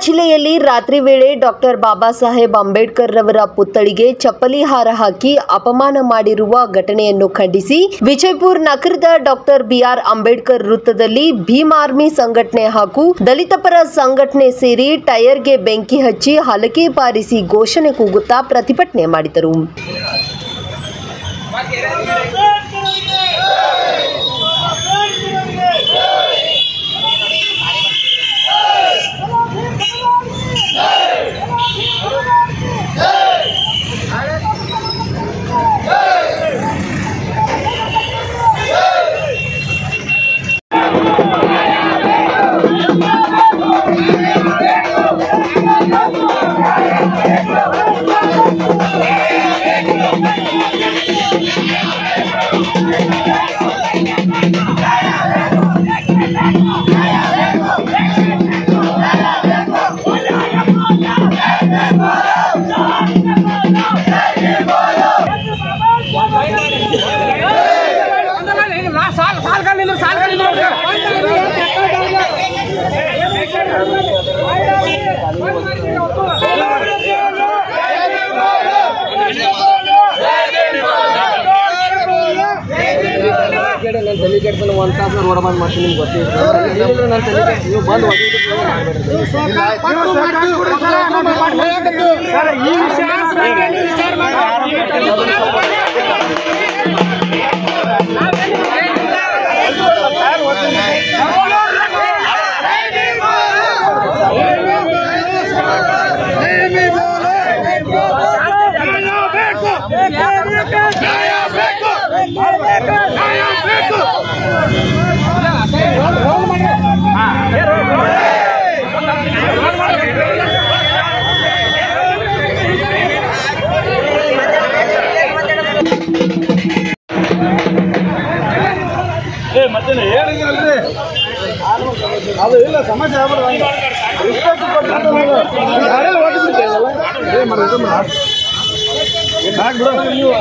ಜಿಲ್ಲೆಯಲ್ಲಿ ರಾತ್ರಿ ವೇಳೆ ಡಾಕ್ಟರ್ ಬಾಬಾ ಸಾಹೇಬ್ ಅಂಬೇಡ್ಕರ್ ರವರ ಪುತ್ಥಳಿಗೆ ಚಪ್ಪಲಿ ಹಾರ ಹಾಕಿ ಅಪಮಾನ ಮಾಡಿರುವ ಘಟನೆಯನ್ನು ಖಂಡಿಸಿ ವಿಜಯಪುರ ನಗರದ ಡಾಕ್ಟರ್ ಬಿಆರ್ ಅಂಬೇಡ್ಕರ್ ವೃತ್ತದಲ್ಲಿ ಭೀಮ್ ಆರ್ಮಿ ಸಂಘಟನೆ ಹಾಗೂ ದಲಿತ ಪರ ಸಂಘಟನೆ ಸೇರಿ ಟೈರ್ಗೆ ಬೆಂಕಿ ಹಚ್ಚಿ ಹಲಗೆ ಬಾರಿಸಿ ಘೋಷಣೆ ಕೂಗುತ್ತಾ ಪ್ರತಿಭಟನೆ ಮಾಡಿದರು ಸಾಲ್ ಸಾಲ್ಗಳಿಲ್ಲ ಸಾಲ್ಗಳಿಲ್ಲ ನನ್ನ ತಲೆ ಕೆಡ್ತಾನೆ ಒಂದು ತಾಸು ರೋಡ್ ಬಂದ್ ಮಾಡ್ತೀನಿ ನಿಮ್ಗೆ ಗೊತ್ತಿಲ್ಲ ನನ್ನ ತಲೆ ಕೆಡ್ತು. ನೀವು ಬಂದು ಅದು ಇಲ್ಲ ಸಮಸ್ಯೆ ಆಗ್ಬಾರ್ದು ರಿಸ್ಪೆಕ್ಟ್ ಕೊಟ್ಟು ಯಾರೇ ಓದಿಸ್ಬಿಟ್ಟಲ್ಲ ಏ ಮಾಡಿ ಇದು ಮಾಡಿ ಹಾಕ್ಬಿಡು ನೀವು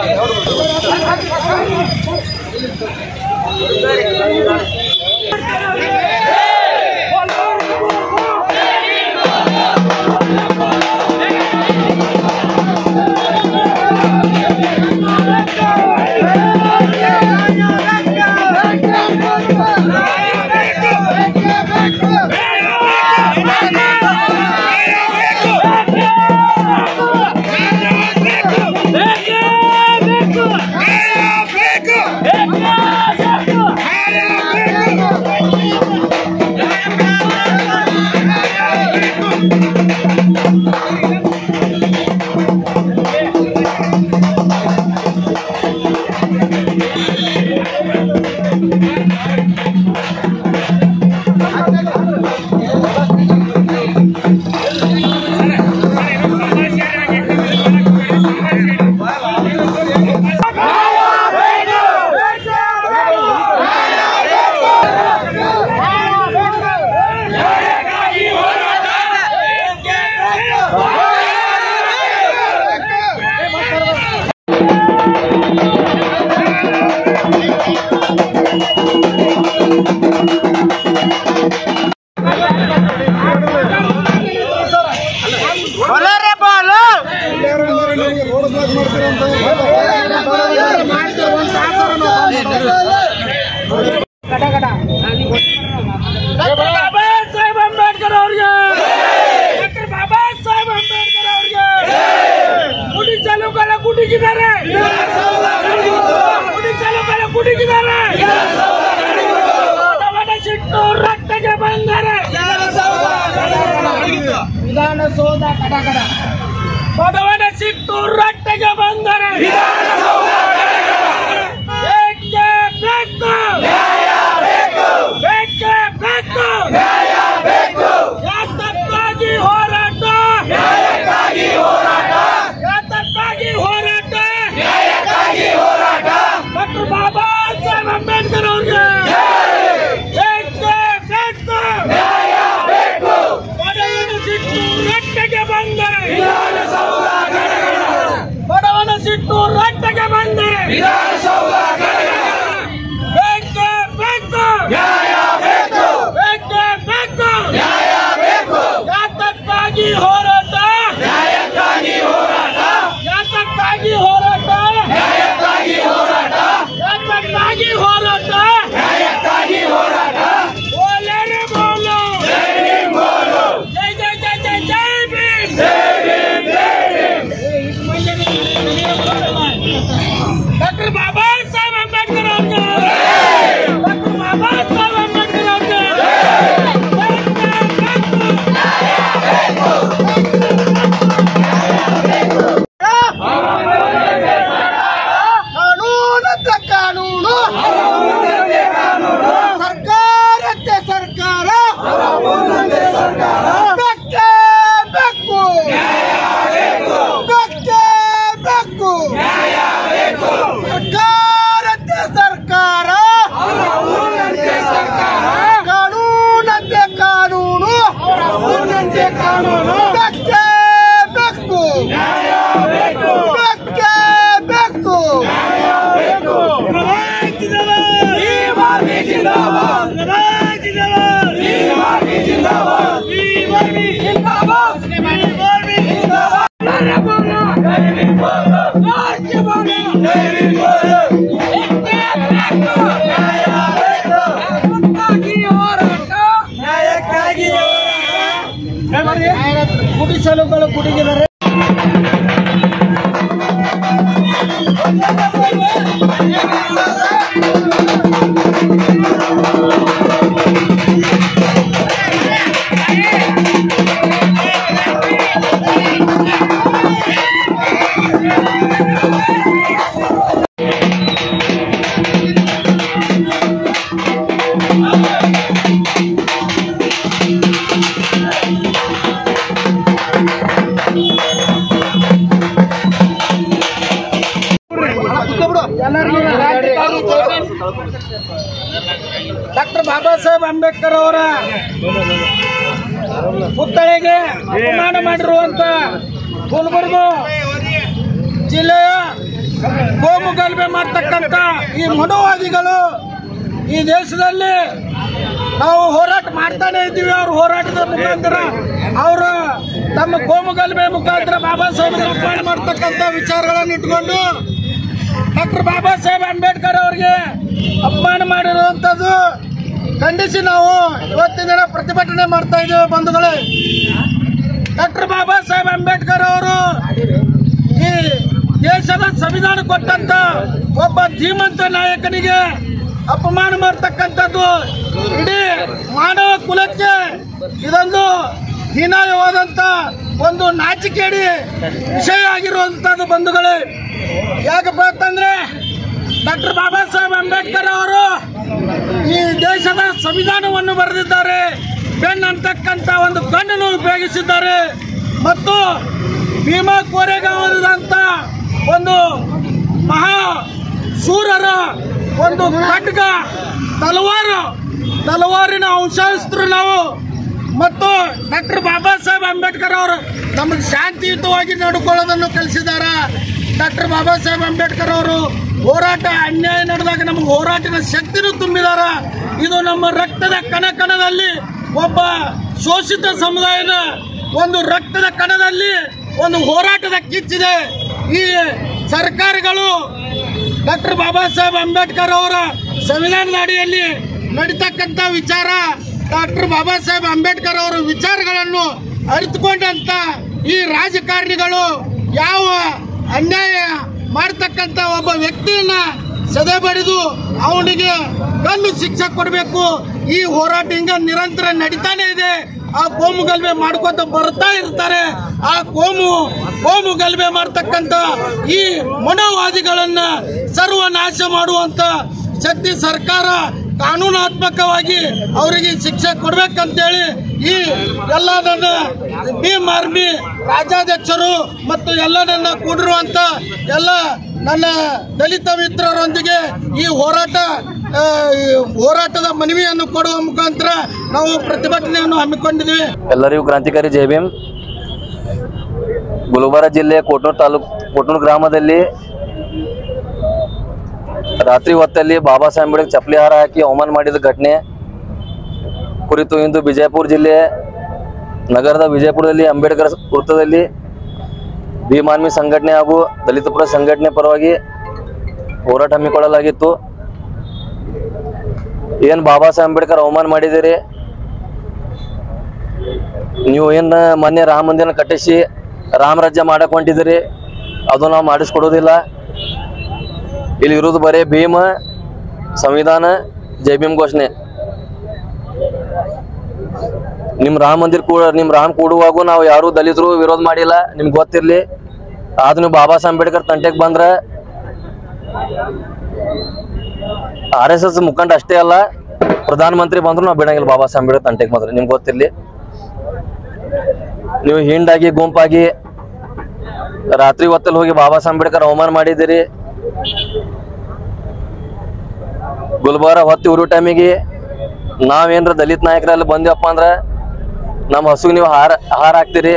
ಬಾಬಾ ಸಾಹೇಬ್ ಅಂಬೇಡ್ಕರ್ ಅವ್ರಿಗೆ ಡಾಕ್ಟರ್ ಬಾಬಾ ಸಾಹೇಬ್ ಅಂಬೇಡ್ಕರ್ ಅವ್ರಿಗೆ ಗುಡಿ ಚಾಲು ಕಾಲ ಗುಡಿಗಿದ್ದಾರೆ ಗುಡಿ ಚಾಲು ಕಾಲ ಗುಡಿಗಿದ್ದಾರೆ ಬಡವನ ಸಿಟ್ಟು ರಕ್ತಕ್ಕೆ ಬಂದರೆ ವಿಧಾನಸೌಧ ಕಡಗಡ ಬಡವನ ಸಿಟ್ಟು ರಕ್ತಕ್ಕೆ ಬಂದರೆ ಏಕೆ ಬೇಕು ಬೇಕೇ ಬೇಕು ಯಾತಕ್ಕಾಗಿ ಹೋರಾಟ ಯಾತಕ್ಕಾಗಿ ಹೋರಾಟ ಡಾಕ್ಟರ್ ಬಾಬಾ ಸಾಹೇಬ್ ಅಂಬೇಡ್ಕರ್ ಅವ್ರಿಗೆ ಬೇಕೇ ಬೇಕು ಬಡವನ ಸಿಟ್ಟು ರಕ್ತಕ್ಕೆ ಬಂದರೆ ಬಡವನ ಸಿಟ್ಟು ರಕ್ತಕ್ಕೆ ಬಂದರೆ ಚಲುಗಳು ಕುಟುಕಿದ್ದಾರೆ ಡಾಕ್ಟರ್ ಬಾಬಾ ಸಾಹೇಬ್ ಅಂಬೇಡ್ಕರ್ ಅವರ ಪುತ್ಥಳಿಗೆ ಅಪಮಾನ ಮಾಡಿರುವಂತ ಗುಲ್ಬರ್ಗ ಜಿಲ್ಲೆಯ ಗೋಮು ಗಲಭೆ ಮಾಡ್ತಕ್ಕಂಥ ಈ ಮನೋವಾದಿಗಳು ಈ ದೇಶದಲ್ಲಿ ನಾವು ಹೋರಾಟ ಮಾಡ್ತಾನೆ ಇದ್ದೀವಿ ಅವ್ರ ಹೋರಾಟದ ಮುಖಾಂತರ ಅವರು ತಮ್ಮ ಗೋಮು ಗಲಭೆ ಮುಖಾಂತರ ಬಾಬಾ ಸಾಹೇಬ್ ಅಪಮಾನ ಮಾಡ್ತಕ್ಕಂಥ ವಿಚಾರಗಳನ್ನು ಇಟ್ಕೊಂಡು ಡಾಕ್ಟರ್ ಬಾಬಾ ಸಾಹೇಬ್ ಅಂಬೇಡ್ಕರ್ ಅವರಿಗೆ ಅಪಮಾನ ಮಾಡಿರುವಂಥದ್ದು ಖಂಡಿಸಿ ನಾವು ಇವತ್ತಿನ ದಿನ ಪ್ರತಿಭಟನೆ ಮಾಡ್ತಾ ಇದ್ದೇವೆ ಬಂಧುಗಳೇ ಡಾಕ್ಟರ್ ಬಾಬಾ ಸಾಹೇಬ್ ಅಂಬೇಡ್ಕರ್ ಅವರು ಈ ದೇಶದ ಸಂವಿಧಾನ ಕೊಟ್ಟಂತ ಒಬ್ಬ ಧೀಮಂತ ನಾಯಕನಿಗೆ ಅಪಮಾನ ಮಾಡ್ತಕ್ಕಂಥದ್ದು ಇಡೀ ಮಾನವ ಕುಲಕ್ಕೆ ಇದೊಂದು ಹೀನಾಯವಾದಂತ ಒಂದು ನಾಚಿಕೆಡಿ ವಿಷಯ ಆಗಿರುವಂತದ್ದು ಬಂಧುಗಳೇ ಯಾಕಪ್ಪ ಅಂತಂದ್ರೆ ಡಾಕ್ಟರ್ ಬಾಬಾ ಸಾಹೇಬ್ ಅಂಬೇಡ್ಕರ್ ಅವರು ಈ ದೇಶದ ಸಂವಿಧಾನವನ್ನು ಬರೆದಿದ್ದಾರೆ ಪೆನ್ ಅಂತಕ್ಕಂಥ ಒಂದು ಕಣ್ಣನ್ನು ಉಪಯೋಗಿಸಿದ್ದಾರೆ ಮತ್ತು ಭೀಮಾ ಕೋರೆಗಾಂವದಂತ ಒಂದು ಮಹಾ ಶೂರರ ಒಂದು ಖಡ್ಗ ತಲವಾರು ತಲವಾರಿನ ಅಂಶಸ್ಥರು ನಾವು ಮತ್ತು ಡಾಕ್ಟರ್ ಬಾಬಾ ಸಾಹೇಬ್ ಅಂಬೇಡ್ಕರ್ ಅವರು ನಮಗೆ ಶಾಂತಿಯುತವಾಗಿ ನಡ್ಕೊಳ್ಳೋದನ್ನು ಕಲಿಸಿದ್ದಾರೆ ಡಾಕ್ಟರ್ ಬಾಬಾ ಸಾಹೇಬ್ ಅಂಬೇಡ್ಕರ್ ಅವರು ಹೋರಾಟ ಅನ್ಯಾಯ ನಡೆದಾಗ ನಮಗೆ ಹೋರಾಟದ ಶಕ್ತಿನೂ ತುಂಬಿದಾರ ಇದು ನಮ್ಮ ರಕ್ತದ ಕಣ ಕಣದಲ್ಲಿ ಒಬ್ಬ ಶೋಷಿತ ಸಮುದಾಯದ ಒಂದು ರಕ್ತದ ಕಣದಲ್ಲಿ ಒಂದು ಹೋರಾಟದ ಕಿಚ್ಚಿದೆ ಈ ಸರ್ಕಾರಗಳು ಡಾಕ್ಟರ್ ಬಾಬಾ ಸಾಹೇಬ್ ಅಂಬೇಡ್ಕರ್ ಅವರ ಸಂವಿಧಾನದ ಅಡಿಯಲ್ಲಿ ನಡೀತಕ್ಕಂಥ ವಿಚಾರ ಡಾಕ್ಟರ್ ಬಾಬಾ ಸಾಹೇಬ್ ಅಂಬೇಡ್ಕರ್ ಅವರ ವಿಚಾರಗಳನ್ನು ಅರಿತುಕೊಂಡಂತ ಈ ರಾಜಕಾರಣಿಗಳು ಯಾವ ಅನ್ಯಾಯ ಮಾಡ್ತಕ್ಕಂಥ ಒಬ್ಬ ವ್ಯಕ್ತಿಯನ್ನ ಸದೆ ಬಡಿದು ಅವನಿಗೆ ಕಲ್ಲು ಶಿಕ್ಷೆ ಕೊಡಬೇಕು ಈ ಹೋರಾಟ ಹಿಂಗ ನಿರಂತರ ನಡೀತಾನೆ ಇದೆ ಆ ಕೋಮು ಗಲಭೆ ಮಾಡ್ಕೊತ ಬರ್ತಾ ಇರ್ತಾರೆ ಆ ಕೋಮು ಕೋಮು ಗಲಭೆ ಮಾಡ್ತಕ್ಕಂಥ ಈ ಮನೋವಾದಿಗಳನ್ನ ಸರ್ವನಾಶ ಮಾಡುವಂತ ಶಕ್ತಿ ಸರ್ಕಾರ ಕಾನೂನಾತ್ಮಕವಾಗಿ ಅವರಿಗೆ ಶಿಕ್ಷೆ ಕೊಡ್ಬೇಕಂತೇಳಿ ಈ ಎಲ್ಲ ನನ್ನ ಭೀಮ್ ಆರ್ಮಿ ರಾಜ್ಯಾಧ್ಯಕ್ಷರು ಮತ್ತು ಎಲ್ಲ ನನ್ನ ಕೂಡಿರುವಂತ ಎಲ್ಲ ನನ್ನ ದಲಿತ ಮಿತ್ರರೊಂದಿಗೆ ಈ ಹೋರಾಟ ಆ, ಈ ಹೋರಾಟದ ಮನವಿಯನ್ನು ಕೊಡುವ ಮುಖಾಂತರ ನಾವು ಪ್ರತಿಭಟನೆಯನ್ನು ಹಮ್ಮಿಕೊಂಡಿದ್ದೀವಿ ಎಲ್ಲರಿಗೂ ಕ್ರಾಂತಿಕಾರಿ ಜೈ ಭೀಮ್ ಗುಲ್ಬರ್ಗ ಜಿಲ್ಲೆ ಕೋಟ್ನೂರು ತಾಲೂಕು ಕೋಟ್ನೂರು ಗ್ರಾಮದಲ್ಲಿ ರಾತ್ರಿ ಹೊತ್ತಲ್ಲಿ ಬಾಬಾ ಸಾಹೇಬ್ ಅಂಬೇಡ್ಕರ್ ಚಪ್ಪಲಿ ಹಾರ ಹಾಕಿ ಅವಮಾನ ಮಾಡಿದ ಘಟನೆ ಕುರಿತು ಇಂದು ವಿಜಯಪುರ ಜಿಲ್ಲೆ ನಗರದ ವಿಜಯಪುರದಲ್ಲಿ ಅಂಬೇಡ್ಕರ್ ವೃತ್ತದಲ್ಲಿ ಭೀಮಾನ್ಮಿ ಸಂಘಟನೆ ಹಾಗೂ ದಲಿತ ಪರ ಸಂಘಟನೆ ಪರವಾಗಿ ಹೋರಾಟ ಹಮ್ಮಿಕೊಳ್ಳಲಾಗಿತ್ತು ಏನು ಬಾಬಾ ಸಾಹೇಬ್ ಅಂಬೇಡ್ಕರ್ ಅವಮಾನ ಮಾಡಿದಿರಿ ನೀವು ಏನು ಮೊನ್ನೆ ರಾಮ ಮಂದಿರ ಕಟ್ಟಿಸಿ ರಾಮರಾಜ್ಯ ಮಾಡಕ್ ಹೊಂಟಿದ್ದೀರಿ ಅದು ನಾವು ಮಾಡಿಸ್ಕೊಡೋದಿಲ್ಲ ಇಲ್ಲಿ ಇರೋದು ಬರೀ ಭೀಮ ಸಂವಿಧಾನ ಜೈ ಭೀಮ್ ಘೋಷಣೆ ನಿಮ್ಮ ರಾಮ ಮಂದಿರ ಕೂಡ ನಿಮ್ಮ ರಾಮ್ ಕೂಡುವಾಗೂ ನಾವು ಯಾರೂ ದಲಿತರು ವಿರೋಧ ಮಾಡಿಲ್ಲ ನಿಮ್ಗೆ ಗೊತ್ತಿರಲಿ ಆದ್ರೂ ನೀವು ಬಾಬಾ ಸಾಹೇಬ್ ಅಂಬೇಡ್ಕರ್ ತಂಟೆಗೆ ಬಂದ್ರೆ ಆರ್ ಎಸ್ ಎಸ್ ಮುಖಂಡ ಅಷ್ಟೇ ಅಲ್ಲ ಪ್ರಧಾನಮಂತ್ರಿ ಬಂದ್ರು ನಾವು ಬಿಡಂಗಿಲ್ಲ ಬಾಬಾ ಸಾಹೇಬ್ ಅಂಬೇಡ್ಕರ್ ತಂಟೆಗೆ ಬಂದ್ರೆ ನಿಮ್ಗೆ ಗೊತ್ತಿರಲಿ ನೀವು ಹಿಂಡಾಗಿ ಗುಂಪಾಗಿ ರಾತ್ರಿ ಹೊತ್ತಲ್ಲಿ ಹೋಗಿ ಬಾಬಾ ಸಾಹೇಬ್ ಅಂಬೇಡ್ಕರ್ ಅವಮಾನ ಮಾಡಿದ್ದೀರಿ ಗುಲ್ಬರ್ಗ ಹೊತ್ತಿ ಉರು ಟೈಮಿಗೆ ನಾವೇನ್ರ ದಲಿತ ನಾಯಕರಲ್ಲಿ ಬಂದಿವಪ್ಪ ಅಂದ್ರೆ ನಮ್ಮ ಹಸುಗೆ ನೀವು ಹಾರ ಹಾರ ಹಾಕ್ತೀರಿ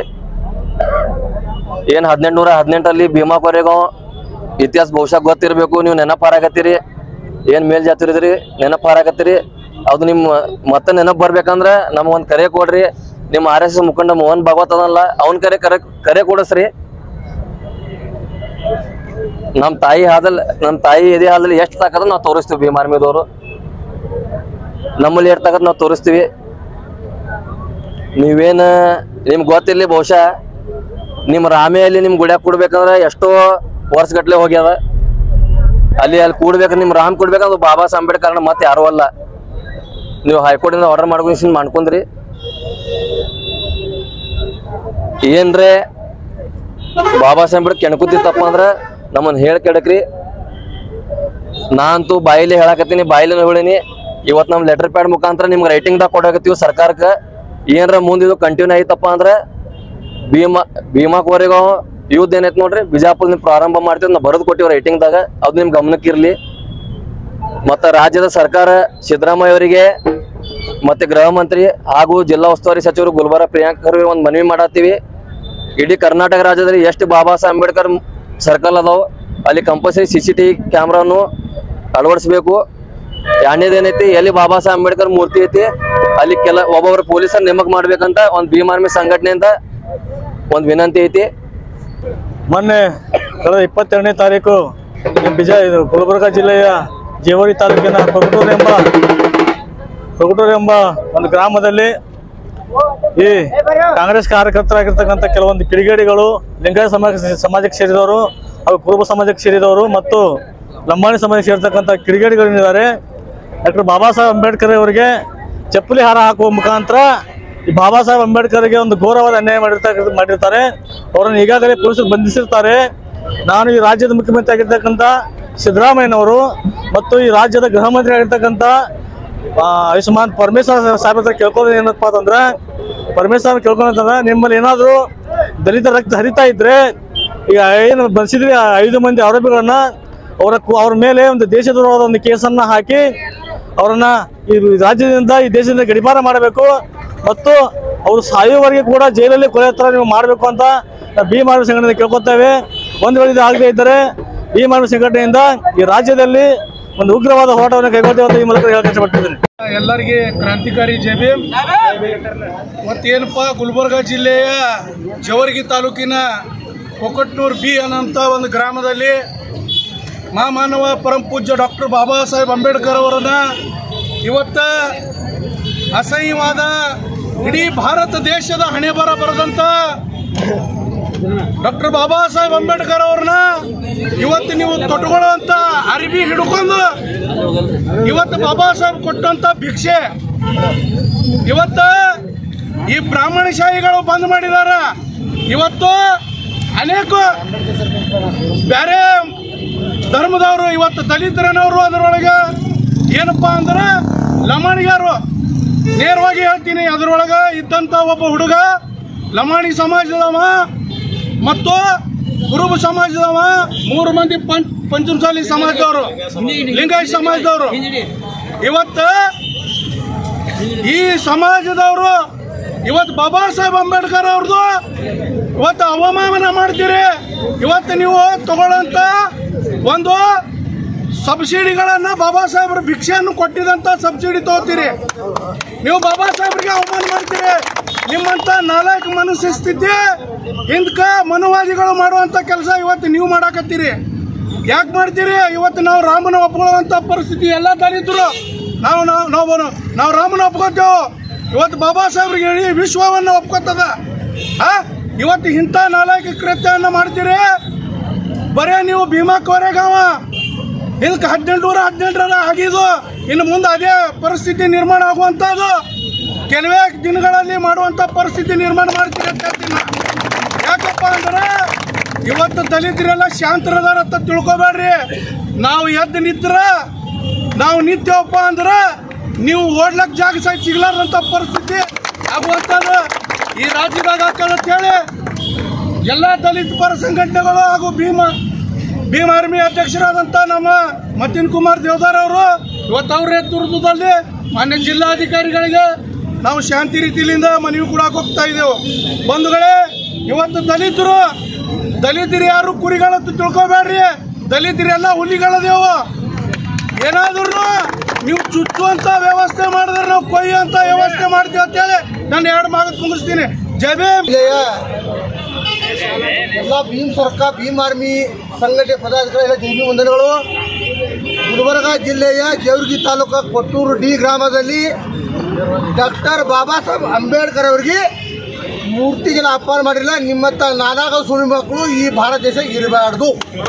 ಏನು ಹದಿನೆಂಟುನೂರ ಹದಿನೆಂಟರಲ್ಲಿ ಭೀಮಾ ಕೊರೆಗಾಂವ್ ಇತಿಹಾಸ ಬಹುಶಃ ಗೊತ್ತಿರಬೇಕು ನೀವು ನೆನಪು ಹಾರಾಕತ್ತೀರಿ ಏನು ಮೇಲ್ ಜಾತಿರಿದ್ರಿ ನೆನಪು ಹಾರಾಕತ್ತೀರಿ ಅದು ನಿಮ್ಮ ಮತ್ತೆ ನೆನಪು ಬರ್ಬೇಕಂದ್ರೆ ನಮ್ಗೊಂದು ಕರೆ ಕೊಡ್ರಿ ನಿಮ್ಮ ಆರ್ ಎಸ್ ಎಸ್ ಮುಖಂಡ ಮೋಹನ್ ಭಾಗವತ್ ಅದಲ್ಲ ಅವ್ನ ಕರೆ ಕರೆ ಕರೆ ಕೊಡಿಸ್ರಿ ನಮ್ಮ ತಾಯಿ ಹಾದಲ್ಲಿ ನಮ್ಮ ತಾಯಿ ಎದೆ ಹಾಲಲ್ಲಿ ಎಷ್ಟು ತಾಕದ ನಾವು ತೋರಿಸ್ತೀವಿ ಭೀಮ್ ಆರ್ಮಿದವರು ನಮ್ಮಲ್ಲಿ ಎಷ್ಟು ತಾಕತ್ ನಾವು ತೋರಿಸ್ತೀವಿ ನೀವೇನು ನಿಮ್ಗೆ ಗೊತ್ತಿರಲಿ ಬಹುಶಃ ನಿಮ್ಮ ರಾಮೆಯಲ್ಲಿ ನಿಮ್ ಗುಡ್ಯಾಗ ಕೊಡ್ಬೇಕಂದ್ರೆ ಎಷ್ಟೋ ವರ್ಷಗಟ್ಲೆ ಹೋಗ್ಯದ ಅಲ್ಲಿ ಅಲ್ಲಿ ಕೂಡ್ಬೇಕು ನಿಮ್ ರಾಮ್ ಕೊಡ್ಬೇಕಂದ್ರೆ ಬಾಬಾ ಸಾಹೇಬ್ ಅಂಬೇಡ್ಕರ್ ಮತ್ತೆ ಯಾರು ಅಲ್ಲ ನೀವು ಹೈಕೋರ್ಟಿಂದ ಆರ್ಡರ್ ಮಾಡ್ಕೊಂಡು ಮಾಡ್ಕೊಂಡ್ರಿ ಏನ್ರೆ ಬಾಬಾ ಸಾಹೇಬ್ ಅಂಬೇಡ್ಕರ್ ಕೆಣಕುತ್ತಿತ್ತಪ್ಪ ಅಂದ್ರ ನಮ್ಮನ್ನ ಹೇಳಿ ಕೆಡಕ್ರಿ ನಾ ಅಂತೂ ಬಾಯಿಲಿ ಹೇಳಕತ್ತೀನಿ ಬಾಯಿಲಿ ಹೇಳಿನಿ ಇವತ್ ನಮ್ ಲೆಟರ್ ಪ್ಯಾಡ್ ಮುಖಾಂತರ ನಿಮ್ಗೆ ರೈಟಿಂಗ್ ದಾಗ ಕೊಡಕತ್ತೀವಿ ಸರ್ಕಾರಕ್ಕೆ ಏನ್ರ ಮುಂದೆ ಇದು ಕಂಟಿನ್ಯೂ ಐತಪ್ಪ ಅಂದ್ರೆ ಭೀಮಾ ಭೀಮಾಕೋರಿಗ ಯುದ್ಧ ಏನೈತ್ ನೋಡ್ರಿ ಬಿಜಾಪುರ ಪ್ರಾರಂಭ ಮಾಡ್ತೀವಿ ನಾವು ಬರೆದು ಕೊಟ್ಟಿವಿ ರೈಟಿಂಗ್ ದಾಗ ಅದು ನಿಮ್ ಗಮನಕ್ಕೆ ಇರ್ಲಿ ಮತ್ತ ರಾಜ್ಯದ ಸರ್ಕಾರ ಸಿದ್ದರಾಮಯ್ಯ ಅವರಿಗೆ ಮತ್ತೆ ಗೃಹ ಮಂತ್ರಿ ಹಾಗೂ ಜಿಲ್ಲಾ ಉಸ್ತುವಾರಿ ಸಚಿವರು ಗುಲ್ಬರ್ಗ ಪ್ರಿಯಾಂಕ್ ಖರ್ಗೆ ಒಂದು ಮನವಿ ಮಾಡತ್ತೀವಿ ಇಡೀ ಕರ್ನಾಟಕ ರಾಜ್ಯದಲ್ಲಿ ಎಷ್ಟು ಬಾಬಾ ಸಾಹೇಬ್ ಅಂಬೇಡ್ಕರ್ ಸರ್ಕಲ್ ಅದಾವ ಅಲ್ಲಿ ಕಂಪಲ್ಸರಿ ಸಿ ಸಿ ಟಿ ಕ್ಯಾಮ್ರಾನು ಅಳವಡಿಸ್ಬೇಕು ಎರಡನೇದು ಏನೈತಿ ಎಲ್ಲಿ ಬಾಬಾ ಸಾಹೇಬ್ ಅಂಬೇಡ್ಕರ್ ಮೂರ್ತಿ ಐತಿ ಅಲ್ಲಿ ಕೆಲ ಒಬ್ಬೊಬ್ರು ಪೊಲೀಸರ್ ನೇಮಕ ಮಾಡ್ಬೇಕಂತ ಒಂದು ಭೀಮ್ ಆರ್ಮಿ ಸಂಘಟನೆಯಿಂದ ಒಂದು ವಿನಂತಿ ಐತಿ ಮೊನ್ನೆ ಕಳೆದ ಇಪ್ಪತ್ತೆರಡನೇ ತಾರೀಕು ನಮ್ಮ ಬಿಜ ಇದು ಗುಲ್ಬರ್ಗ ಜಿಲ್ಲೆಯ ಜೇವರಿ ತಾಲೂಕಿನ ಕೊಗಟೂರು ಎಂಬ ಕೊಗಟೂರು ಎಂಬ ಒಂದು ಗ್ರಾಮದಲ್ಲಿ ಈ ಕಾಂಗ್ರೆಸ್ ಕಾರ್ಯಕರ್ತರಾಗಿರ್ತಕ್ಕಂಥ ಕೆಲವೊಂದು ಕಿಡಿಗೇಡಿಗಳು ಲಿಂಗಾಯತ ಸಮಾಜ ಸಮಾಜಕ್ಕೆ ಸೇರಿದವರು ಹಾಗೂ ಕುರುಬ ಸಮಾಜಕ್ಕೆ ಸೇರಿದವರು ಮತ್ತು ಲಂಬಾಣಿ ಸಮಾಜಕ್ಕೆ ಸೇರಿರ್ತಕ್ಕಂಥ ಕಿಡಿಗೇಡಿಗಳೇನಿದ್ದಾರೆ ಡಾಕ್ಟರ್ ಬಾಬಾ ಸಾಹೇಬ್ ಅಂಬೇಡ್ಕರ್ ಅವರಿಗೆ ಚಪ್ಪಲಿ ಹಾರ ಹಾಕುವ ಮುಖಾಂತರ ಈ ಬಾಬಾ ಸಾಹೇಬ್ ಅಂಬೇಡ್ಕರ್ಗೆ ಒಂದು ಘೋರವಾದ ಅನ್ಯಾಯ ಮಾಡಿರ್ತ ಮಾಡಿರ್ತಾರೆ ಅವರನ್ನು ಈಗಾಗಲೇ ಪೊಲೀಸರು ಬಂಧಿಸಿರ್ತಾರೆ ನಾನು ಈ ರಾಜ್ಯದ ಮುಖ್ಯಮಂತ್ರಿ ಆಗಿರ್ತಕ್ಕಂಥ ಸಿದ್ದರಾಮಯ್ಯನವರು ಮತ್ತು ಈ ರಾಜ್ಯದ ಗೃಹ ಮಂತ್ರಿ ಆಗಿರ್ತಕ್ಕಂಥ ಆ, ಆಯುಷ್ಮಾನ್ ಪರಮೇಶ್ವರ್ ಸಾಹೇಬ್ ಹತ್ರ ಕೇಳ್ಕೊಳ್ಳೋದು ಏನಪ್ಪ ಅಂತಂದ್ರೆ ಪರಮೇಶ್ವರ್ ಕೇಳ್ಕೊಂಡಂತಂದ್ರೆ ನಿಮ್ಮಲ್ಲಿ ಏನಾದರೂ ದಲಿತ ರಕ್ತ ಹರಿತಾ ಇದ್ರೆ ಈಗ ಏನು ಬಂಧಿಸಿದ್ರಿ ಆ ಐದು ಮಂದಿ ಆರೋಪಿಗಳನ್ನ ಅವರ ಕು- ಅವ್ರ ಮೇಲೆ ಒಂದು ದೇಶದ್ರೋಹದ ಒಂದು ಕೇಸನ್ನ ಹಾಕಿ ಅವರನ್ನ ಈ ರಾಜ್ಯದಿಂದ ಈ ದೇಶದಿಂದ ಗಡಿಪಾರ ಮಾಡಬೇಕು ಮತ್ತು ಅವರು ಸಾಯುವವರೆಗೆ ಕೂಡ ಜೈಲಲ್ಲಿ ಕೊಲೆ ಹತ್ರ ನೀವು ಮಾಡಬೇಕು ಅಂತ ನಾವು ಭೀಮ್ ಆರ್ಮಿ ಸಂಘಟನೆ ಕೇಳ್ಕೊತೇವೆ ಒಂದು ವೇಳೆ ಇದು ಆಗದೇ ಇದ್ದರೆ ಭೀಮ್ ಆರ್ಮಿ ಸಂಘಟನೆಯಿಂದ ಈ ರಾಜ್ಯದಲ್ಲಿ ಒಂದು ಉಗ್ರವಾದ ಹೋರಾಟವನ್ನು ಕೈಗೊಳ್ತೇವೆ ಅಂತ ಈ ಮೂಲಕ ಹೇಳಕ್ಕೆ ಇಷ್ಟಪಡ್ತಿದ್ದೀನಿ ಎಲ್ಲರಿಗೆ ಕ್ರಾಂತಿಕಾರಿ ಜೈ ಭೀಮ್ ಮತ್ತೇನಪ್ಪ ಗುಲ್ಬರ್ಗ ಜಿಲ್ಲೆಯ ಜವರ್ಗಿ ತಾಲೂಕಿನ ಕೊಕಟ್ನೂರ್ ಬಿ ಅನ್ನಂಥ ಒಂದು ಗ್ರಾಮದಲ್ಲಿ ಮಹಾಮಾನವ ಪರಂ ಪೂಜ್ಯ ಡಾಕ್ಟರ್ ಬಾಬಾ ಸಾಹೇಬ್ ಅಂಬೇಡ್ಕರ್ ಅವರನ್ನ ಇವತ್ತ ಅಸಹ್ಯವಾದ ಇಡೀ ಭಾರತ ದೇಶದ ಹಣೆ ಬರ ಬರೆದಂಥ ಡಾಕ್ಟರ್ ಬಾಬಾ ಸಾಹೇಬ್ ಅಂಬೇಡ್ಕರ್ ಅವ್ರನ್ನ ಇವತ್ತು ನೀವು ತೊಟ್ಕೊಳ್ಳುವಂತ ಅರಿವಿ ಹಿಡ್ಕೊಂಡು ಇವತ್ತು ಬಾಬಾ ಸಾಹೇಬ್ ಕೊಟ್ಟಂತ ಭಿಕ್ಷೆ ಇವತ್ತ ಈ ಬ್ರಾಹ್ಮಣಶಾಹಿಗಳು ಬಂದ್ ಮಾಡಿದಾರ ಇವತ್ತು ಅನೇಕ ಬೇರೆ ಧರ್ಮದವರು ಇವತ್ತು ದಲಿತರನವರು ಅದರೊಳಗೆ ಏನಪ್ಪಾ ಅಂದ್ರೆ ಲಮಾಣಿಗಾರು ನೇರವಾಗಿ ಹೇಳ್ತೀನಿ ಅದರೊಳಗೆ ಇದ್ದಂಥ ಒಬ್ಬ ಹುಡುಗ ಲಮಾಣಿ ಸಮಾಜದವ ಮತ್ತು ಕುರುಬ ಸಮಾಜದವ ಮೂರು ಮಂದಿ ಪಂಚ ಪಂಚಮಸಾಲಿ ಸಮಾಜದವರು ಲಿಂಗಾಯತ ಸಮಾಜದವರು ಇವತ್ತು ಈ ಸಮಾಜದವರು ಇವತ್ತು ಬಾಬಾ ಸಾಹೇಬ್ ಅಂಬೇಡ್ಕರ್ ಅವ್ರದ್ದು ಇವತ್ತು ಅವಮಾನ ಮಾಡ್ತೀರಿ ಇವತ್ತು ನೀವು ತಗೊಳ್ಳೋಂಥ ಒಂದು ಸಬ್ಸಿಡಿಗಳನ್ನ ಬಾಬಾ ಸಾಹೇಬ್ರ ಭಿಕ್ಷೆಯನ್ನು ಕೊಟ್ಟಿದಂತ ಸಬ್ಸಿಡಿ ತಗೋತೀರಿ ನೀವು ಬಾಬಾ ಸಾಹೇಬ್ರಿಗೆ ಅವಮಾನ ಮಾಡ್ತೀರಿ ನಿಮ್ಮಂತ ನಾಲ್ಕು ಮನಸ್ಸು ಸ್ಥಿತಿ ಹಿಂದ್ಕ ಮನುವಾದಿಗಳು ಮಾಡುವಂತ ಕೆಲಸ ಇವತ್ತು ನೀವು ಮಾಡಾಕತ್ತೀರಿ ಯಾಕೆ ಮಾಡ್ತೀರಿ ಇವತ್ತು ನಾವು ರಾಮನ ಒಪ್ಕೊಳ್ಳುವಂತ ಪರಿಸ್ಥಿತಿ ಎಲ್ಲ ದಲಿತರು ನಾವು ನಾವು ನಾವು ನಾವು ರಾಮನ ಒಪ್ಕೋತೇವೆ ಇವತ್ತು ಬಾಬಾ ಸಾಹೇಬ್ರಿಗೆ ಇಡೀ ವಿಶ್ವವನ್ನು ಒಪ್ಕೋತದ ಆ ಇವತ್ತು ಇಂಥ ನಾಲ್ಕು ಕೃತ್ಯವನ್ನು ಮಾಡ್ತೀರಿ ಬರೇ ನೀವು ಭೀಮಾ ಕೋರೆಗಾವ ಇದಕ್ಕೆ ಹದಿನೆಂಟು ನೂರ ಹದಿನೆಂಟರ ಆಗಿದ್ದು ಇನ್ನು ಮುಂದೆ ಅದೇ ಪರಿಸ್ಥಿತಿ ನಿರ್ಮಾಣ ಆಗುವಂಥದ್ದು ಕೆಲವೇ ದಿನಗಳಲ್ಲಿ ಮಾಡುವಂಥ ಪರಿಸ್ಥಿತಿ ನಿರ್ಮಾಣ ಮಾಡ್ತೀರಿ ಅಂತ ಹೇಳ್ತೀನಿ ನಾ. ಯಾಕಪ್ಪ ಅಂದ್ರೆ ಇವತ್ತು ದಲಿತರೆಲ್ಲ ಶಾಂತರದಾರ ಅಂತ ತಿಳ್ಕೊಬೇಡ್ರಿ ನಾವು ಎದ್ದು ನಿಂತ್ರ ನಾವು ನಿಂತೇವಪ್ಪ ಅಂದ್ರೆ ನೀವು ಓಡ್ಲಕ್ ಜಾಗ ಸಹ ಸಿಗ್ಲಾರ್ದಂಥ ಪರಿಸ್ಥಿತಿ ಆಗುವಂಥದ್ದು ಈ ರಾಜ್ಯದಾಗ ಹಾಕೋದು ಅಂತೇಳಿ ಎಲ್ಲ ದಲಿತ ಪರ ಸಂಘಟನೆಗಳು ಹಾಗೂ ಭೀಮ ಭೀಮ್ ಆರ್ಮಿ ಅಧ್ಯಕ್ಷರಾದಂಥ ನಮ್ಮ ಮತಿನ್ ಕುಮಾರ್ ದೇವದಾರ್ ಅವರು ಇವತ್ತು ಅವ್ರ ನೇತೃತ್ವದಲ್ಲಿ ಮಾನ್ಯ ಜಿಲ್ಲಾಧಿಕಾರಿಗಳಿಗೆ ನಾವು ಶಾಂತಿ ರೀತಿಯಿಂದ ಮನವಿ ಕೊಡಕ್ಕೆ ಹೋಗ್ತಾ ಇದ್ದೇವೆ ಬಂಧುಗಳೇ ಇವತ್ತು ದಲಿತರು ದಲಿತರು ಯಾರು ಕುರಿಗಳಂತ ತಿಳ್ಕೊಬೇಡ್ರಿ ದಲಿತರೆಲ್ಲ ಹುಲಿಗಳದೇವು ಏನಾದ್ರೂ ನೀವು ಚುಚ್ಚುವಂತ ವ್ಯವಸ್ಥೆ ಮಾಡಿದ್ರೆ ನಾವು ಕೊಯ್ಯುವಂತ ವ್ಯವಸ್ಥೆ ಮಾಡ್ತೀವಿ ಅಂತೇಳಿ ನಾನು ಎರಡು ಮಾತು ಮುಗಿಸ್ತೀನಿ ಜೈ ಭೀಮ್ ಜಿಲ್ಲೆಯ ಎಲ್ಲ ಭೀಮ್ ಸರ್ಕಾರ ಭೀಮ್ ಆರ್ಮಿ ಸಂಘಟನೆ ಪದಾಧಿಕಾರಿ ಎಲ್ಲ ಜೈ ಭೀಮ್ ವಂದನೆಗಳು ಗುಲ್ಬರ್ಗ ಜಿಲ್ಲೆಯ ಜೇವರ್ಗಿ ತಾಲೂಕು ಕೊಟ್ಟೂರು ಡಿ ಗ್ರಾಮದಲ್ಲಿ ಡಾಕ್ಟರ್ ಬಾಬಾ ಸಾಹೇಬ್ ಅಂಬೇಡ್ಕರ್ ಅವರಿಗೆ ಮೂರ್ತಿಗೆ ನಾ ಅಪಮಾನ ಮಾಡಿಲ್ಲ ನಿಮ್ಮತ್ತ ನಾನಾಗ ಸುಳ್ಳು ಮಕ್ಕಳು ಈ ಭಾರತ ದೇಶ ಇರಬಾರ್ದು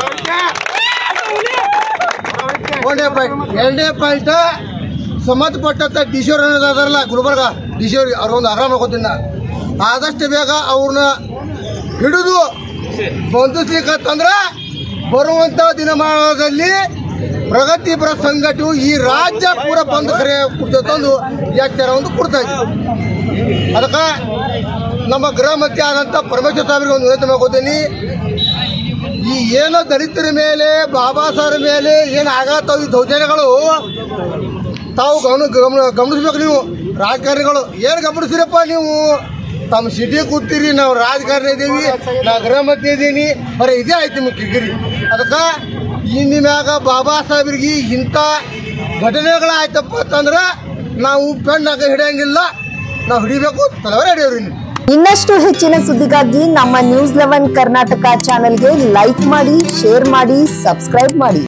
ಒಂದನೇ ಪಾಯಿಂಟ್ ಎರಡನೇ ಪಾಯಿಂಟ್ ಸಂಬಂಧಪಟ್ಟಂತ ಡಿ ಸಿ ಅವ್ರು ಅದಾರಲ್ಲ ಗುಲ್ಬರ್ಗ ಡಿ ಸಿ ಅವ್ರಿಗೆ ಅವ್ರೊಂದು ಆರಾಮ ಮಾಡ್ಕೊತೀನಿ ನಾ. ಆದಷ್ಟು ಬೇಗ ಅವ್ರನ್ನ ಹಿಡಿದು ಬಂಧಿಸ್ಲಿಕ್ಕಂತಂದ್ರೆ ಬರುವಂತ ದಿನಮಾನದಲ್ಲಿ ಪ್ರಗತಿಪರ ಸಂಘಟನೆ ಈ ರಾಜ್ಯ ಪೂರ ಬಂದ್ ಕರೆ ಕೊಡ್ತಂದು ಎಚ್ಚರ ಒಂದು ಕೊಡ್ತಾ ಇದ್ದೀವಿ ಅದಕ್ಕೆ ನಮ್ಮ ಗೃಹ ಮಂತ್ರಿ ಆದಂಥ ಪರಮೇಶ್ವರ ಸಾಹೇಬ್ರಿಗೆ ಒಂದು ವಿನಂತಿ ಮಾಡ್ಕೋತೀನಿ ಈ ಏನೋ ದಲಿತರ ಮೇಲೆ ಬಾಬಾ ಸಾಹೇಬ್ರ ಮೇಲೆ ಏನು ಆಗತ್ತವ ಈ ದೌರ್ಜನ್ಯಗಳು ತಾವು ಗಮನ ಗಮನ ಗಮನಿಸ್ಬೇಕು ನೀವು ರಾಜಕಾರಣಿಗಳು ಏನು ಗಮನಿಸ್ತೀರಪ್ಪ ನೀವು ತಮ್ಮ ಸಿಟಿ ಕೂತೀರಿ ನಾವು ರಾಜಕಾರಣ ಇದ್ದೀವಿ ನಾ ಗೃಹ ಮಂತ್ರಿ ಇದ್ದೀನಿ ಬರೀ ಇದೇ ಆಯ್ತು ನಿಮ್ಗೆ ಕಿರಿಕಿರಿ ಅದಕ್ಕೆ ಇನ್ನು ಮ್ಯಾಗ ಬಾಬಾ ಸಾಹೇಬ್ರಿಗೆ ಇಂಥ ಘಟನೆಗಳಾಯ್ತಪ್ಪ ಅಂತಂದ್ರೆ ನಾವು ಪೆಣ್ಣಾಗ ಹಿಡಿಯಂಗಿಲ್ಲ ನಾವು ಹಿಡಿಬೇಕು ತಲವರೇ ಹಿಡಿಯೋರು ಇಲ್ಲಿ ಇನ್ನಷ್ಟು ಹೆಚ್ಚಿನ ಸುದ್ದಿಗಾಗಿ ನಮ್ಮ ನ್ಯೂಸ್ ಲೆವೆನ್ ಕರ್ನಾಟಕ ಚಾನೆಲ್ಗೆ ಲೈಕ್ ಮಾಡಿ ಶೇರ್ ಮಾಡಿ ಸಬ್ಸ್ಕ್ರೈಬ್ ಮಾಡಿ